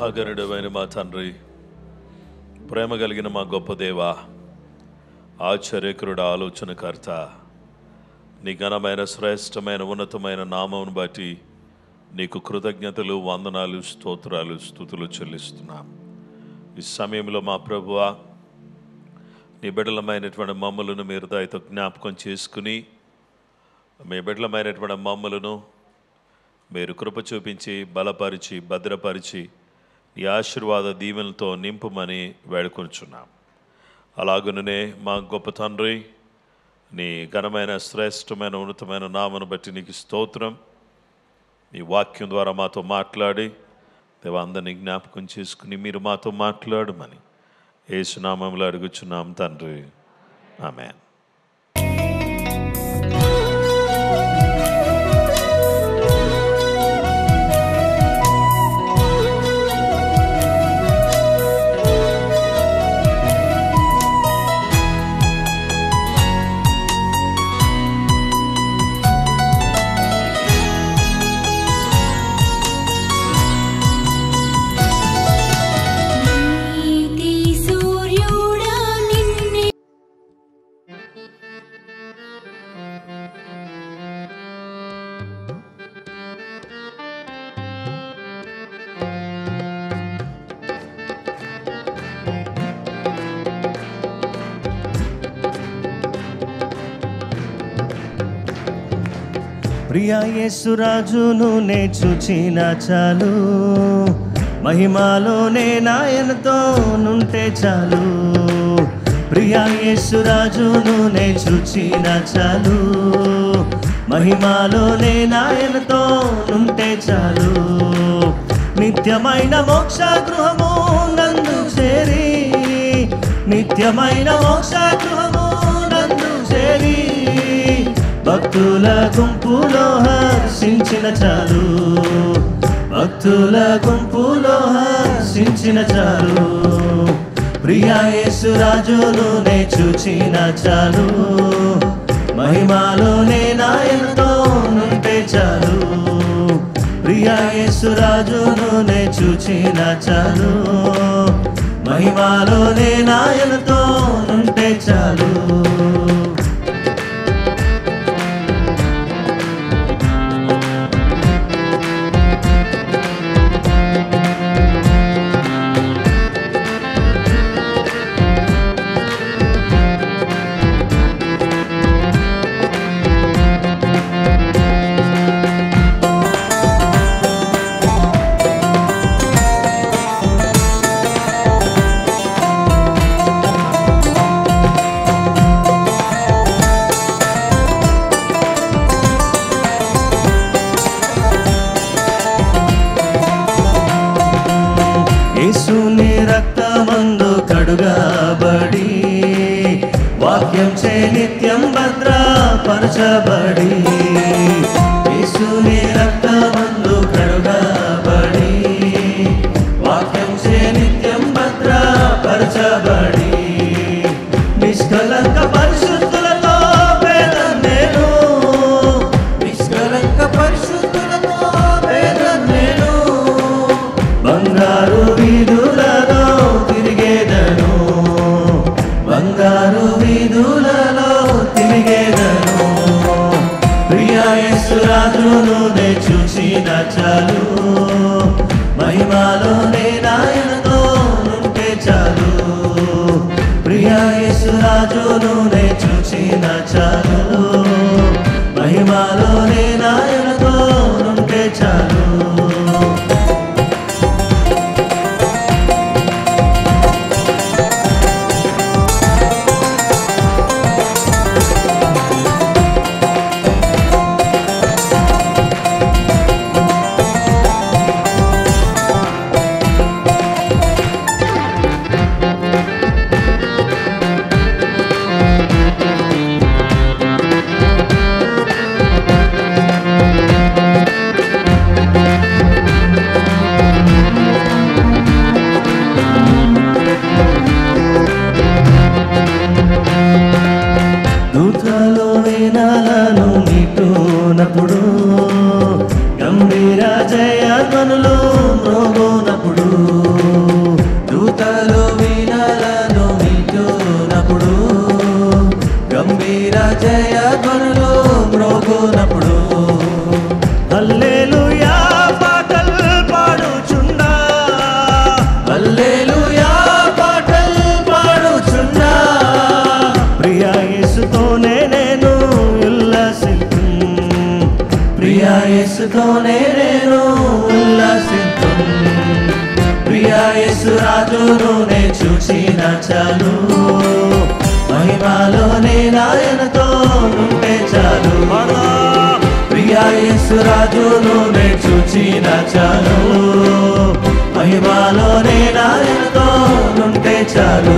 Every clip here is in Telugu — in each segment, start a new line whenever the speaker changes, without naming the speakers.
మహాగణుడమైన మా తండ్రి ప్రేమ కలిగిన మా గొప్ప దేవ ఆశ్చర్యకరుడు ఆలోచనకర్త నీ ఘనమైన శ్రేష్టమైన ఉన్నతమైన నామమును బట్టి నీకు కృతజ్ఞతలు వందనాలు స్తోత్రాలు స్థుతులు చెల్లిస్తున్నాం ఈ సమయంలో మా ప్రభువా నీ బిడ్డలమైనటువంటి మమ్మలను మీరు దయతో జ్ఞాపకం చేసుకుని మీ బిడ్డలమైనటువంటి మమ్మలను మీరు కృప చూపించి బలపరిచి భద్రపరిచి ఈ ఆశీర్వాద దీవెనలతో నింపుమని వేడుకొంచున్నాం అలాగుననే మా గొప్ప తండ్రి నీ ఘనమైన శ్రేష్టమైన ఉన్నతమైన నామను బట్టి నీకు స్తోత్రం నీ వాక్యం ద్వారా మాతో మాట్లాడి దేవ అందరినీ జ్ఞాపకం చేసుకుని మీరు మాతో మాట్లాడమని ఏసునామంలో అడుగుచున్నాం తండ్రి ఆమెన్
నీతి సూర్యుడా నిన్నే
ప్రియా యేసురాజును నే చూచిన చాలు మహిమాలోనే నాయనతో నుంటే చాలు ప్రియా యేసురాజును నే చూచిన చాలు మహిమాలోనే నాయనతో నుంటే చాలు నిత్యమైన మోక్ష గృహము నందు చేరి నిత్యమైన మోక్ష గృహము నందు చేరి భక్తుల గుంపులో హర్షించిన చాలు భక్తుల గుంపులో హర్షించిన చాలు ప్రియా యేసురాజును నే చూచిన చాలు మహిమాలోనే నాయనతో నుంటే చాలు ప్రియా యేసురాజును నే చూచిన చాలు మహిమాలోనే నాయనతో నుంటే చాలు యేసుని రక్తమందు కడుగబడి వాక్యం చే నిత్యం భద్రపరచబడి యేసుని రక్తమందు కడుగబడి వాక్యం చే నిత్యం భద్రపరచబడి నిష్కలంక పరిశుద్ధులతో పేద నేను నిష్కలంక పరిశుద్ధులతో పేద నేను బంగారు వీధులలో తిరిగేదను బంగారు వీధులలో తిరిగేదను ప్రియాయసురాజును నే చూసిన చాలు మహిమాలోనే నాయనతో నుంటే చాలు ప్రియాయసురాజును నే చూసిన చాలు మహిమాలోనే నాయనతో నుంటే చాలు రాజును నే చూచిన చాలు మహిమలోనే నాయనతో ఉంటే చాలు ప్రియా యేసు రాజును నే చూచిన చాలు మహిమలోనే నాయనతో ఉంటే చాలు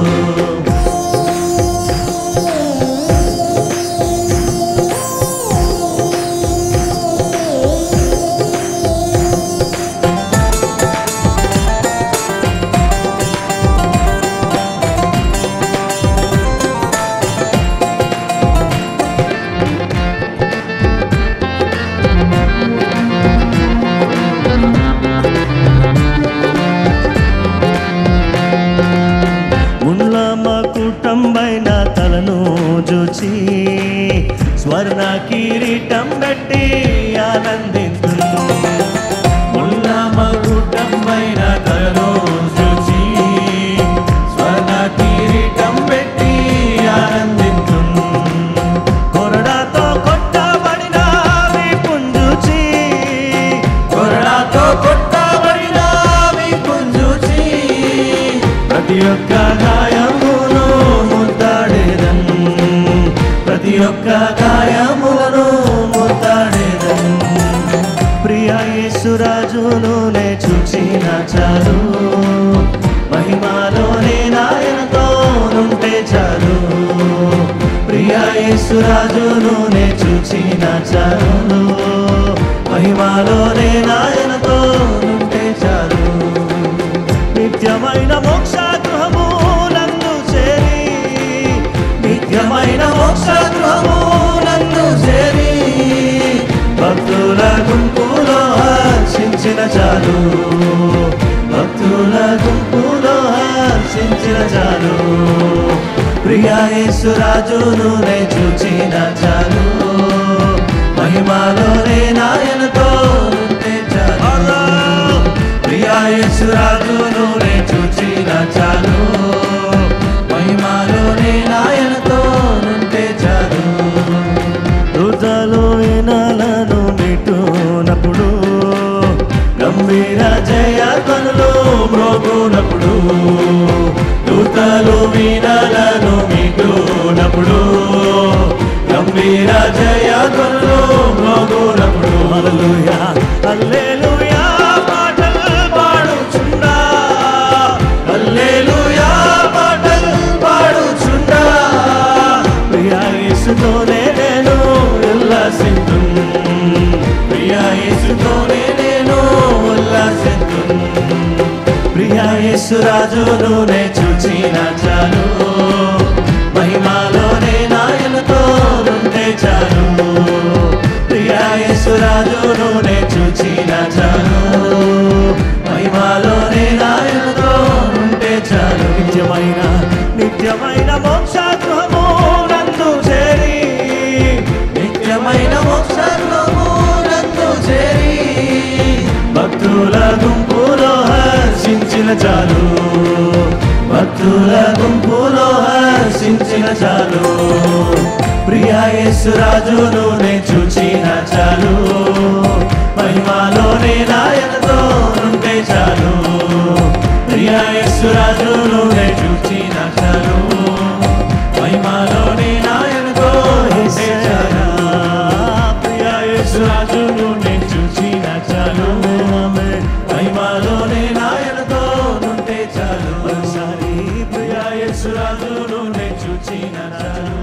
ముళ్ళ మా కుటుంబైన తలను చూచి స్వర్ణ కిరీటం పెట్టి ఆనందించు ముళ్ళ మా కుటుంబైన తలను చూచి స్వర్ణ కిరీటం పెట్టి ఆనందించు కొరడాతో కొట్టబడిన పుంజుచి కొరడాతో కొట్టబడిన పుంజుచి ప్రతి ఒక్క గాయమును ముద్దాడేదన్ ప్రతి ఒక్క గాయములను ముద్దాడేదన్ ప్రియా యేసురాజును నే చూచిన చాలు మహిమాలోనే నాయనతో ఉంటే చాలు ప్రియా యేసురాజును నే చూచిన చాలు మహిమాలోనే నాయనతో ఉంటే చాలు నిత్యమైన మోక్ష గృహము నందు చేరి నిత్యమైన మోక్ష గృహము నందు చేరి భక్తుల గుంపులో హర్షించిన చాలు భక్తుల గుంపులో హర్షించిన చాలు ప్రియా యేసురాజును నే చూచిన చాలు మహిమాలోనే నాయనతో ఉంటే చాలు ప్రియా యేసురాజును నే చూచిన చాలు మహిమాలోనే నాయనతో ఉంటే చాలు రుదలు వినాలను మిటునప్పుడు గంభీర జయ కనులు మ్రోగునప్పుడు దూతలు వినాలను మిటునప్పుడు గంభీర జయ కనులు మ్రోగునప్పుడు హల్లెలూయా హల్లెలూయా పాటలు పాడుచున్నా హల్లెలూయా పాటలు పాడుచున్నా ప్రియా యేసుతోనే నేను ఉల్లాసింతు ప్రియా యేసుతోనే నేను ఉల్లాసింతు ప్రియా యేసు రాజును నే చూచిన చాలు మహిమాలోనే నాయనతో ఉంటే చాలు ప్రియా యేసు రాజును నే చూచిన చాలు మహిమాలోనే నాయనతో ఉంటే చాలు నిత్యమైన నిత్యమైన మోక్ష గృహము నందు చేరి నిత్యమైన మోక్ష గృహము నందు చేరి భక్తుల గుంపులో హర్షించిన చాలు భక్తుల గుంపులో హర్షించిన చాలు ప్రియా యేసు రాజును నే చూచిన చాలు మహిమాలోనే నాయనతో ఉంటే చాలు ప్రియా యేసు రాజును నే చూచిన చాలు మహిమాలోనే నాయనతో ఉంటే చాలు ప్రియా యేసు రాజును నే చూచిన చాలు మహిమాలోనే నాయనతో ఉంటే చాలు ఒకసారి ప్రియా యేసు రాజును నే చూచిన చాలు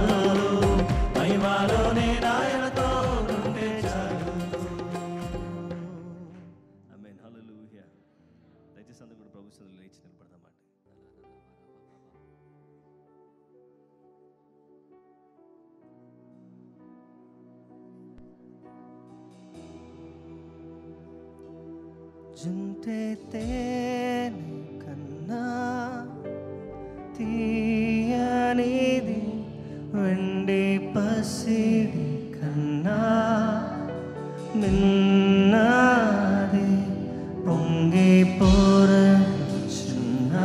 మహిమాలోనే నాయనతో ఉంటే చాలు
ఆమేన్ హల్లెలూయా దయచేసి అందరూ కూడా ప్రభు సన్నిధిలో లేచి నిలబడదామండి
జుంటే తేనె కన్నా తీయనిది వెండి పసిడి కన్నా నిన్నది పొంగి పోరచున్నా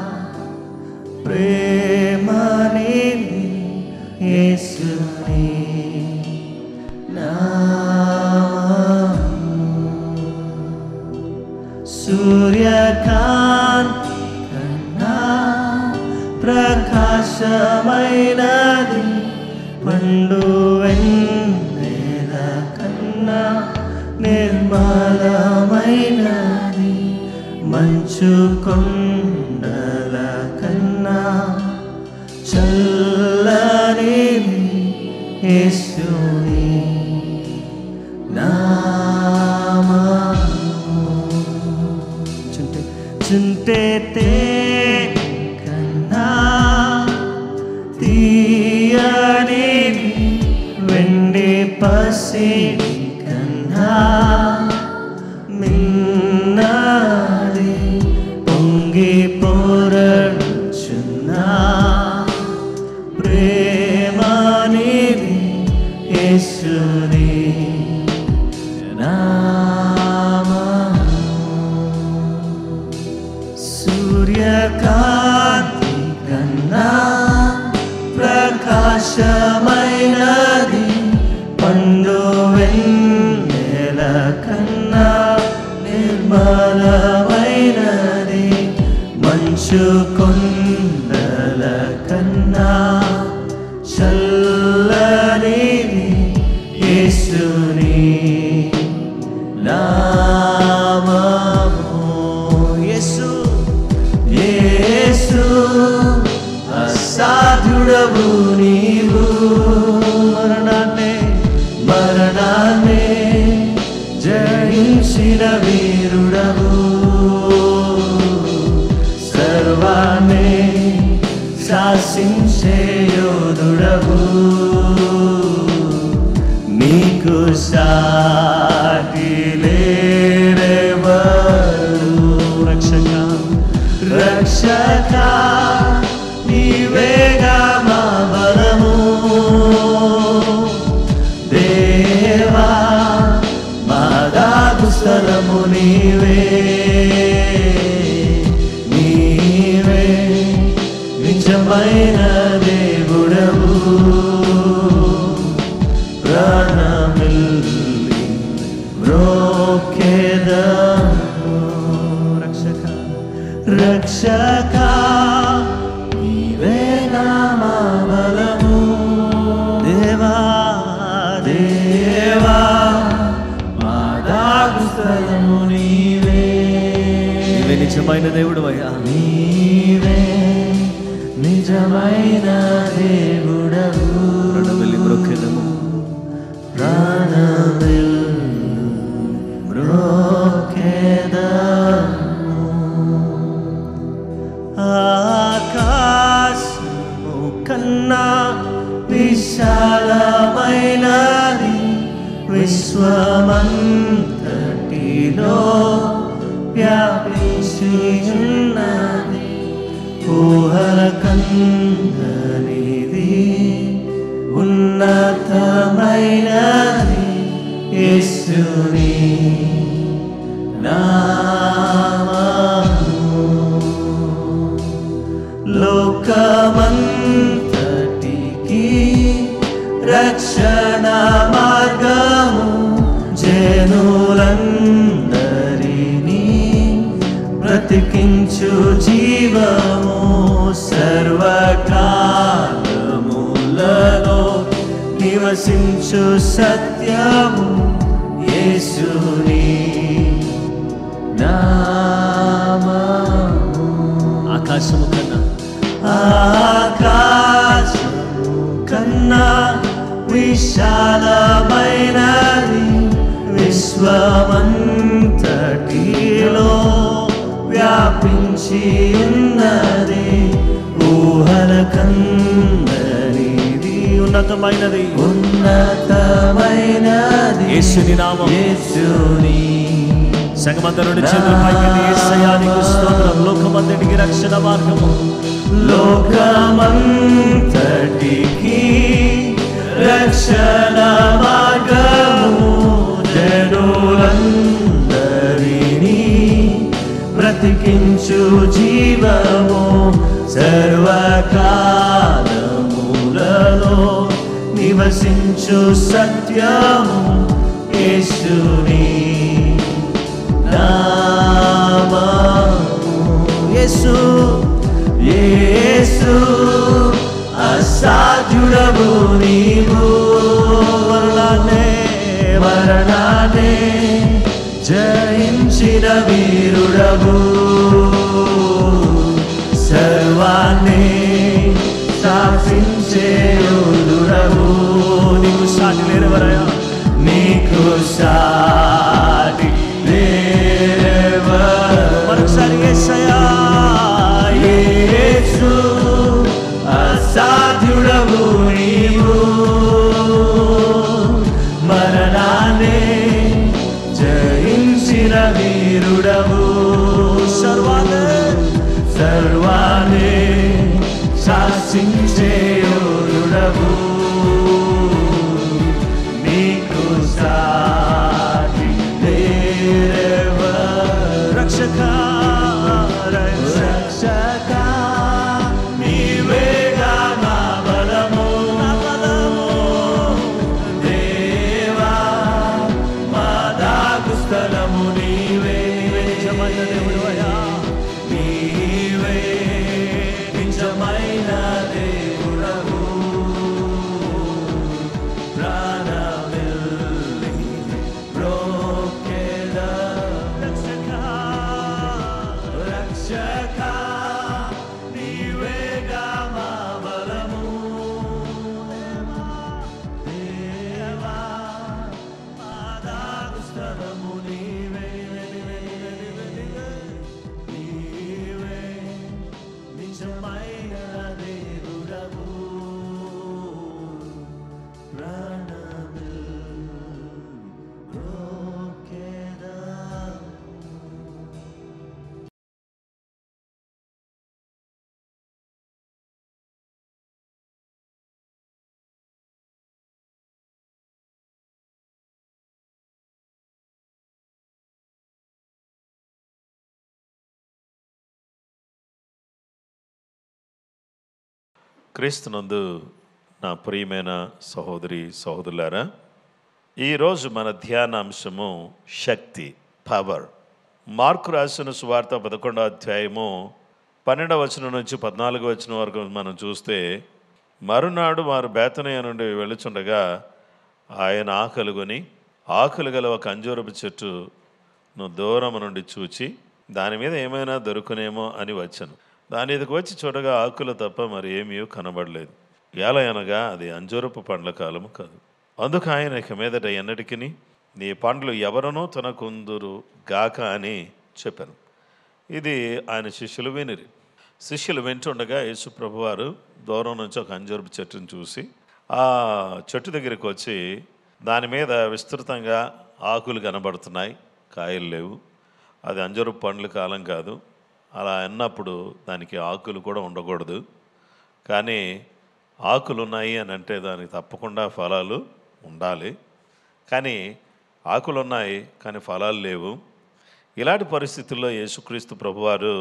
ప్రేమనిది యేసుని నామము సూర్యకాంతి కన్నా ప్రకాశమైనది పండు వెన్నెల కన్నా నిర్మలమైనది మంచు కొండల కన్నా చల్లనిది యేసుని నామము చుంటే చుంటే కన్నా తీయని వెండి పసిడి కన్నా మిన్నది పొంగి పొరడుచున్నా ప్రేమనిది యేసుని నామము సూర్యకాంతి కన్నా ప్రకాశమైనది పండు వెన్నెల కన్నా నిర్మలమైనది మంచు కొండల కన్నా చల్లనిది యేసుని నామము యేసు యేసు అసాధ్యుడవు నీవు మరణాన్నే మరణాన్నే జయించిన వీరుడవు సర్వాన్నే శాసించే యోధుడవు నీకు సాటి లేరెవరు రక్షక రక్షక నీవేగా మా బలము దేవా మా దాగు స్థలము నీవే నీవే నిజమైన దేవుడవు ప్రాణమిల్లి మ్రోకేదము రక్షక రక్షక నీవే నామా బలము దేవా దేవా మా దాగు స్థలము నీవే
నీవే నిజమైన దేవుడు అయ్యా
నీవే నిజమైన దేవుడవు
వెళ్ళి బ్రొక్కెదము
ప్రాణమిల్లు మ్రోకేదము ఆకాశము కన్నా విశాలమైనది విశ్వమంతటిలో వ్యాపించి ఉన్నది ఊహల కందనిది ఉన్నతమైనది యేసుని నామము లోకమంతటికి రక్షణ మార్గము జనులందరినీ బ్రతికించు జీవము సర్వకాలములలో నివసించు సత్యము యేసుని నామము
ఆకాశము కన్నా
ఆకాశము కన్నా విశాలమైనది విశ్వమంతటిలో వ్యాపించి ఉన్నది ఊహల కందనిది
ఉన్నతమైనది
ఉన్నతమైనది
యేసుని నామం.
యేసుని
సంగమందరుడి చేతుల పైకి ఏసయానికి స్తోత్రం లోకమంతటికి రక్షణ మార్గము
లోకమంతటికి రక్షణ మార్గము జనులందరినీ బ్రతికించు జీవము సర్వకాలములలో నివసించు సత్యము యేసుని నామము యేసు యేసు యేసు అసాధ్యుడవు నీవు మరణాన్నే మరణాన్నే జయించిన వీరుడవు సర్వాన్ని శాసించే యోధుడవు నీకు సాటి లేనివరయా నీకు సాటి లేనివరు మరొకసారి యేసయ్యా యేసు అసాధ్యుడవు నీవు మరణాన్ని జయించిన వీరుడవు సర్వాన్ని సర్వాన్ని శాసించే యోధుడవు నీకు సాటి లేరెవరు. రక్షక రక్షక నీవేగా నా బలము నా బలము దేవా మా దాగు స్థలము నీవే నిజమైన దేవుడవయ్యా నీవే నిజమైన దేవుడవు ప్రాణమిల్లి బ్రోకెద రక్షక రక్షక నీవేగా మా బలము దేవా మా దాగు స్థలము నీవే నీవే నిజమైన దేవుడవు ప్రాణమిల్ బ్రోకెదా
క్రీస్తునందు నా ప్రియమైన సహోదరి సహోదరులారా ఈరోజు మన ధ్యానాంశము శక్తి పవర్ మార్కు రాసిన సువార్త పదకొండో అధ్యాయము పన్నెండవ వచనం నుంచి పద్నాలుగు వచనం వరకు మనం చూస్తే మరునాడు వారు బేతనయ నుండి వెళుచుండగా ఆయన ఆకలుగొని ఆకులు గల ఒక అంజూరపు చెట్టు నువ్వు దూరం నుండి చూచి దాని మీద ఏమైనా దొరుకునేమో అని వచ్చాను దాని ఎదుకు వచ్చి చూడగా ఆకులు తప్ప మరి ఏమీ కనబడలేదు ఎలా అనగా అది అంజూరపు పండ్ల కాలము కాదు అందుకు ఆయన ఇక మీదట ఎన్నటికి నీ పండ్లు ఎవరనో తనకుందురు గాక అని చెప్పాను ఇది ఆయన శిష్యులు వినిరి శిష్యులు వింటుండగా యేసు ప్రభువారు దూరం నుంచి ఒక అంజూరపు చెట్టును చూసి ఆ చెట్టు దగ్గరికి వచ్చి దాని మీద విస్తృతంగా ఆకులు కనబడుతున్నాయి కాయలు లేవు అది అంజూరపు పండ్ల కాలం కాదు అలా అన్నప్పుడు దానికి ఆకులు కూడా ఉండకూడదు కానీ ఆకులు ఉన్నాయి అని అంటే దానికి తప్పకుండా ఫలాలు ఉండాలి కానీ ఆకులు ఉన్నాయి కానీ ఫలాలు లేవు ఇలాంటి పరిస్థితుల్లో యేసుక్రీస్తు ప్రభువారు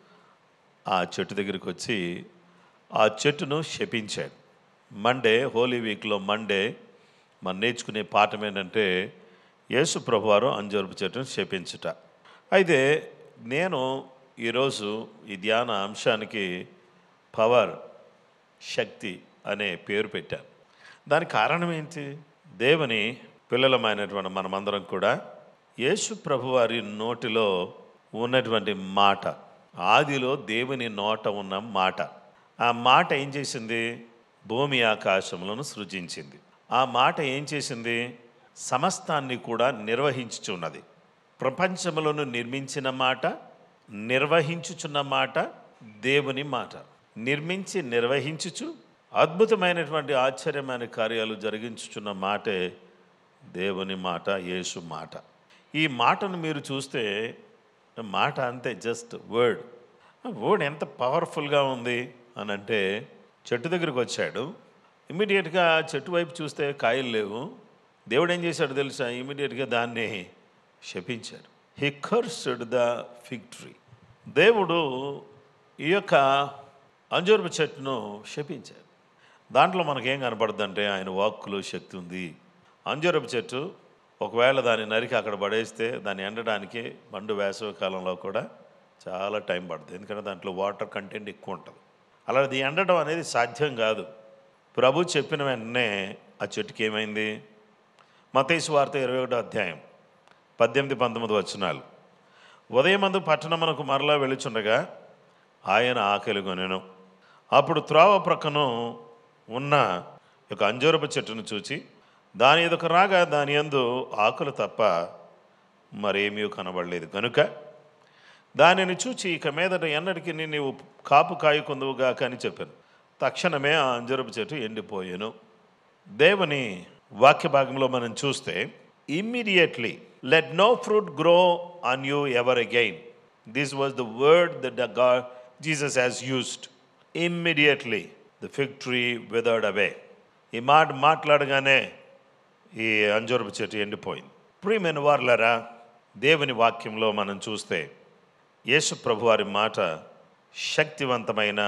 ఆ చెట్టు దగ్గరికి వచ్చి ఆ చెట్టును శపించాడు మండే హోలీ వీక్లో మండే మనం నేర్చుకునే పాఠం ఏంటంటే యేసు ప్రభువారు అంజూరపు చెట్టును శపించుట అయితే నేను ఈరోజు ఈ ధ్యాన అంశానికి పవర్ శక్తి అనే పేరు పెట్టాను దానికి కారణం ఏంటి దేవుని పిల్లలమైనటువంటి మనమందరం కూడా యేసు ప్రభువారి నోటిలో ఉన్నటువంటి మాట ఆదిలో దేవుని నోట ఉన్న మాట ఆ మాట ఏం చేసింది భూమి ఆకాశములను సృజించింది ఆ మాట ఏం చేసింది సమస్తాన్ని కూడా నిర్వహించుచున్నది ప్రపంచములను నిర్మించిన మాట నిర్వహించుచున్న మాట దేవుని మాట నిర్మించి నిర్వహించుచు అద్భుతమైనటువంటి ఆశ్చర్యమైన కార్యాలు జరిగించుచున్న మాటే దేవుని మాట యేసు మాట ఈ మాటను మీరు చూస్తే మాట అంతే జస్ట్ వర్డ్ వర్డ్ ఎంత పవర్ఫుల్గా ఉంది అని అంటే చెట్టు దగ్గరికి వచ్చాడు ఇమీడియట్గా చెట్టు వైపు చూస్తే కాయలు లేవు దేవుడు ఏం చేశాడు తెలుసా ఇమీడియట్గా దాన్ని శపించాడు he cursed the fig tree దేవుడు ఈ యొక్క అంజూరపు చెట్టును శపించాడు దాంట్లో మనకేం కనపడుతుందంటే ఆయన వాక్కులో శక్తి ఉంది అంజూరపు చెట్టు ఒకవేళ దాన్ని నరికి అక్కడ పడేస్తే దాన్ని ఎండడానికి మండు వేసవి కాలంలో కూడా చాలా టైం పడుతుంది ఎందుకంటే దాంట్లో వాటర్ కంటెంట్ ఎక్కువ ఉంటుంది అలా అది ఎండడం అనేది సాధ్యం కాదు ప్రభు చెప్పిన వెంటనే ఆ చెట్టుకి ఏమైంది మతేసు వార్త ఇరవై ఒకటో అధ్యాయం పద్దెనిమిది పంతొమ్మిది వచనాలు ఉదయమందు పట్టణమునకు మరలా వెళుచుండగా ఆయన ఆకలి కొనెను అప్పుడు త్రోవ ప్రక్కను ఉన్న ఒక అంజూరపు చెట్టును చూచి దాని ఎదుక రాగా దాని యందు ఆకులు తప్ప మరేమీ కనబడలేదు కనుక దానిని చూచి ఇక మీదట ఎన్నటికీ నీవు కాపు కాయకుందువుగా అని చెప్పాను తక్షణమే ఆ అంజరపు చెట్టు ఎండిపోయాను దేవుని వాక్య భాగంలో మనం చూస్తే immediately let no fruit grow on you ever again this was the word the God Jesus has used immediately the fig tree withered away ఈ మాట మాట్లాడగానే ఈ అంజూరపు చెట్టు ఎండిపోయింది ప్రియమైన వార్లరా దేవుని వాక్యంలో మనం చూస్తే యేసు ప్రభు వారి మాట శక్తివంతమైన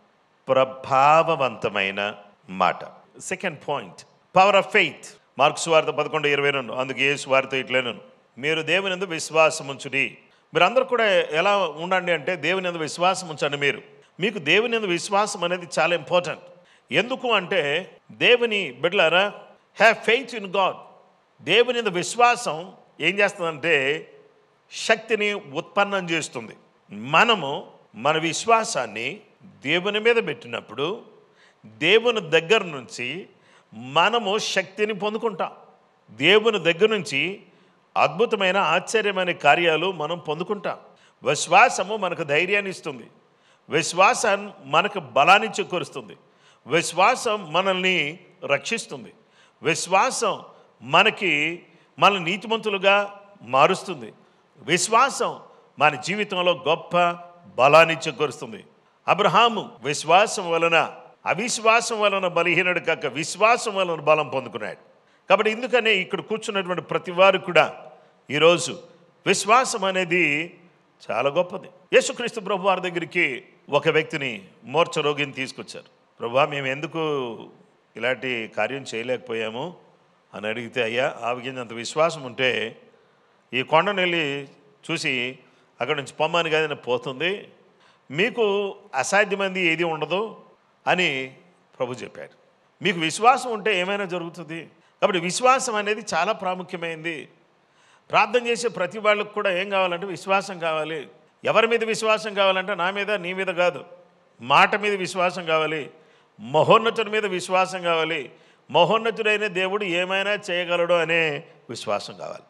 ప్రభావవంతమైన మాట second point power of faith Mark's వార్త పదకొండు ఇరవై రెండు అందుకు యేసు వారితో ఇట్లేను మీరు దేవుని ఎందు విశ్వాసం ఉంచుడి మీరు అందరూ కూడా ఎలా ఉండండి అంటే దేవుని ఎందు విశ్వాసం ఉంచండి మీరు మీకు దేవుని ఎందు విశ్వాసం అనేది చాలా ఇంపార్టెంట్ ఎందుకు అంటే దేవుని బిడ్డలారా హ్యావ్ ఫెయిత్ ఇన్ గాడ్ దేవుని ఎందు విశ్వాసం ఏం చేస్తుందంటే శక్తిని ఉత్పన్నం చేస్తుంది మనము మన విశ్వాసాన్ని దేవుని మీద పెట్టినప్పుడు దేవుని దగ్గర నుంచి మనము శక్తిని పొందుకుంటాం దేవుని దగ్గర నుంచి అద్భుతమైన ఆశ్చర్యమైన కార్యాలు మనం పొందుకుంటాం విశ్వాసము మనకు ధైర్యాన్ని ఇస్తుంది విశ్వాసం మనకు బలాన్ని చేకూరుస్తుంది విశ్వాసం మనల్ని రక్షిస్తుంది విశ్వాసం మనకి మన నీతిమంతులుగా మారుస్తుంది విశ్వాసం మన జీవితంలో గొప్ప బలాన్ని చేకూరుస్తుంది అబ్రహాము విశ్వాసం వలన అవిశ్వాసం వలన బలహీనుడు కాక విశ్వాసం వలన బలం పొందుకున్నాడు కాబట్టి ఎందుకనే ఇక్కడ కూర్చున్నటువంటి ప్రతి వారు కూడా ఈరోజు విశ్వాసం అనేది చాలా గొప్పది యేసుక్రీస్తు ప్రభు వారి దగ్గరికి ఒక వ్యక్తిని మూర్ఛ రోగిని తీసుకొచ్చారు ప్రభు మేము ఎందుకు ఇలాంటి కార్యం చేయలేకపోయాము అని అడిగితే అయ్యా ఆవిగిందంత విశ్వాసం ఉంటే ఈ కొండను వెళ్ళి చూసి అక్కడ నుంచి పొమ్మని కాదని పోతుంది మీకు అసాధ్యమైంది ఏది ఉండదు అని ప్రభు చెప్పాడు మీకు విశ్వాసం ఉంటే ఏమైనా జరుగుతుంది కాబట్టి విశ్వాసం అనేది చాలా ప్రాముఖ్యమైంది ప్రార్థన చేసే ప్రతి వాళ్ళకు కూడా ఏం కావాలంటే విశ్వాసం కావాలి ఎవరి మీద విశ్వాసం కావాలంటే నా మీద నీ మీద కాదు మాట మీద విశ్వాసం కావాలి మహోన్నతుడి మీద విశ్వాసం కావాలి మహోన్నతుడైన దేవుడు ఏమైనా చేయగలడు అనే విశ్వాసం కావాలి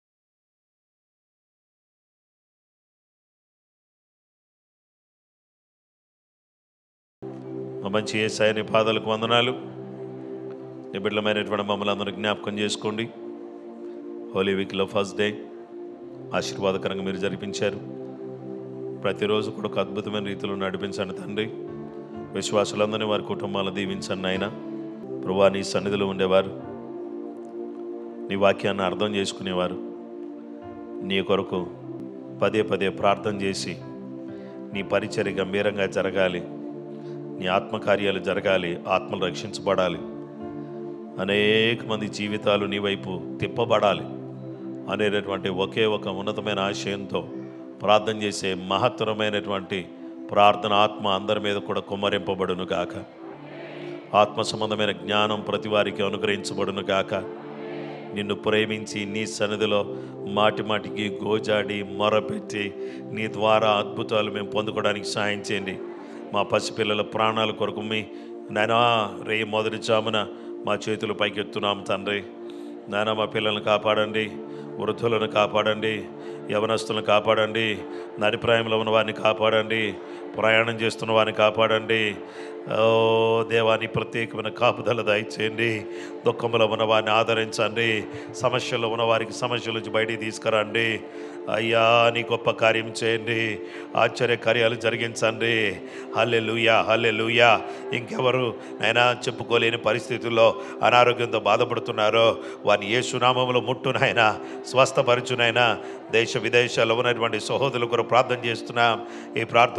మా మంచి ఏసాయ నీ పాదాలకు వందనాలు నీ బిడ్డలమైనటువంటి మమ్మల్ని అందరూ జ్ఞాపకం చేసుకోండి హోలీ వీక్లో ఫస్ట్ డే ఆశీర్వాదకరంగా మీరు జరిపించారు ప్రతిరోజు కూడా ఒక అద్భుతమైన రీతిలో నడిపించండి తండ్రి విశ్వాసులందరినీ వారి కుటుంబాలను దీవించండి ఆయన ప్రభా నీ సన్నిధిలో ఉండేవారు నీ వాక్యాన్ని అర్థం చేసుకునేవారు నీ కొరకు పదే పదే ప్రార్థన చేసి నీ పరిచర్య గంభీరంగా జరగాలి నీ ఆత్మకార్యాలు జరగాలి ఆత్మలు రక్షించబడాలి అనేక మంది జీవితాలు నీ వైపు తిప్పబడాలి అనేటటువంటి ఒకే ఒక ఉన్నతమైన ఆశయంతో ప్రార్థన చేసే మహత్తరమైనటువంటి ప్రార్థన ఆత్మ అందరి మీద కూడా కుమ్మరింపబడును గాక ఆత్మ సంబంధమైన జ్ఞానం ప్రతి వారికి అనుగ్రహించబడును గాక నిన్ను ప్రేమించి నీ సన్నిధిలో మాటి మాటికి గోజాడి మొరపెట్టి నీ ద్వారా అద్భుతాలు మేము పొందుకోవడానికి సాయం చేయండి మా పసిపిల్లల ప్రాణాల కొరకు మీ నాయనా రే మొదటి జామున మా చేతులు పైకెత్తున్నాం తండ్రి నాయన మా పిల్లల్ని కాపాడండి వృద్ధులను కాపాడండి యవనస్తులను కాపాడండి నడిప్రాయంలో ఉన్న వారిని కాపాడండి ప్రయాణం చేస్తున్న వారిని కాపాడండి ఓ దేవాని ప్రత్యేకమైన కాపుదల దయచేయండి దుఃఖంలో ఉన్న వారిని ఆదరించండి సమస్యల్లో ఉన్న వారికి సమస్యల నుంచి బయటికి తీసుకురండి అయ్యా నీ గొప్ప కార్యం చేయండి ఆశ్చర్య కార్యాలు జరిగించండి హల్లె లూయా హల్లె లూయా ఇంకెవరు నైనా చెప్పుకోలేని పరిస్థితుల్లో అనారోగ్యంతో బాధపడుతున్నారో వారిని ఏ సునామంలో ముట్టునైనా స్వస్థపరచునైనా దేశ విదేశాల్లో ఉన్నటువంటి సహోదరుల కొరకు ప్రార్థన చేస్తున్నాం ఈ ప్రార్థన పోరాట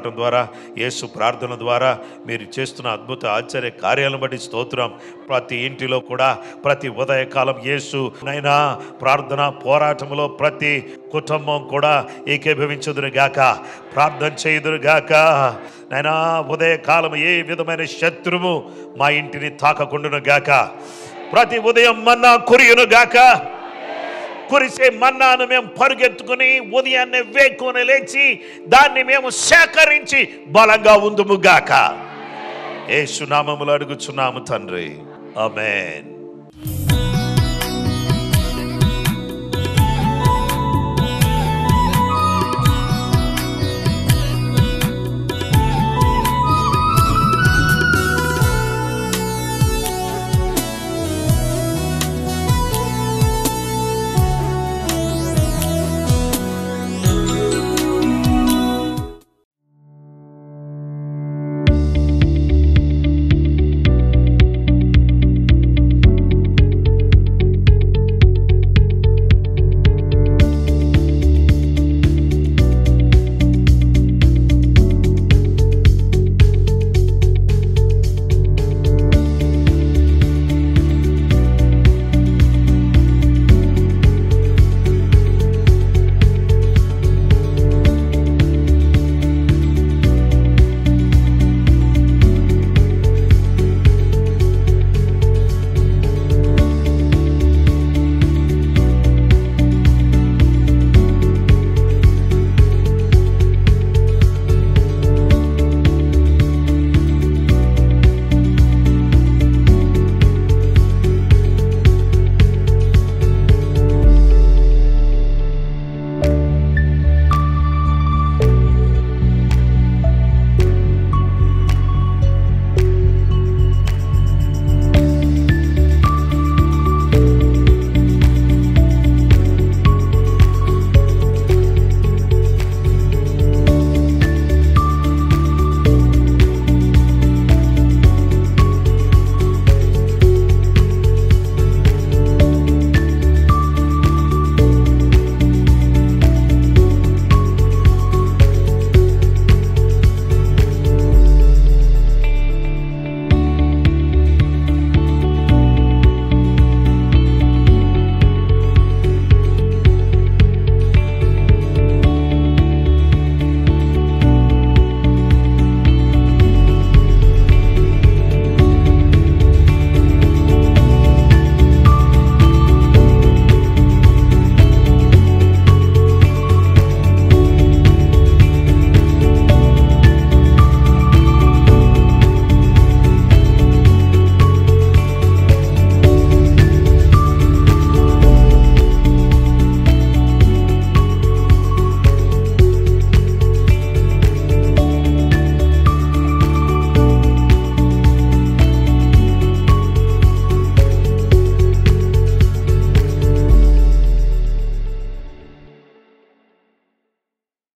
పోరాటం ద్వారా యేసు ప్రార్థన ద్వారా మీరు చేస్తున్న అద్భుత ఆశ్చర్య కార్యాలను బట్టి స్తోత్రం ప్రతి ఇంటిలో కూడా ప్రతి ఉదయకాలం యేసు నైనా ప్రార్థన పోరాటంలో ప్రతి కుటుంబం కూడా ఏకీభవించుదురు గాక ప్రార్థన చేయుదురు గాక నైనా ఉదయకాలం ఏ విధమైన శత్రువు మా ఇంటిని తాకకుండును గాక ప్రతి ఉదయం మన్నా కురియును గాక కురిసే మన్నాను మేము పరుగెత్తుకుని ఉదయాన్నే వేకుని లేచి దాన్ని మేము సేకరించి బలంగా ఉందుము గాక ఏ సునామములు అడుగుచున్నాము తండ్రి ఆమెన్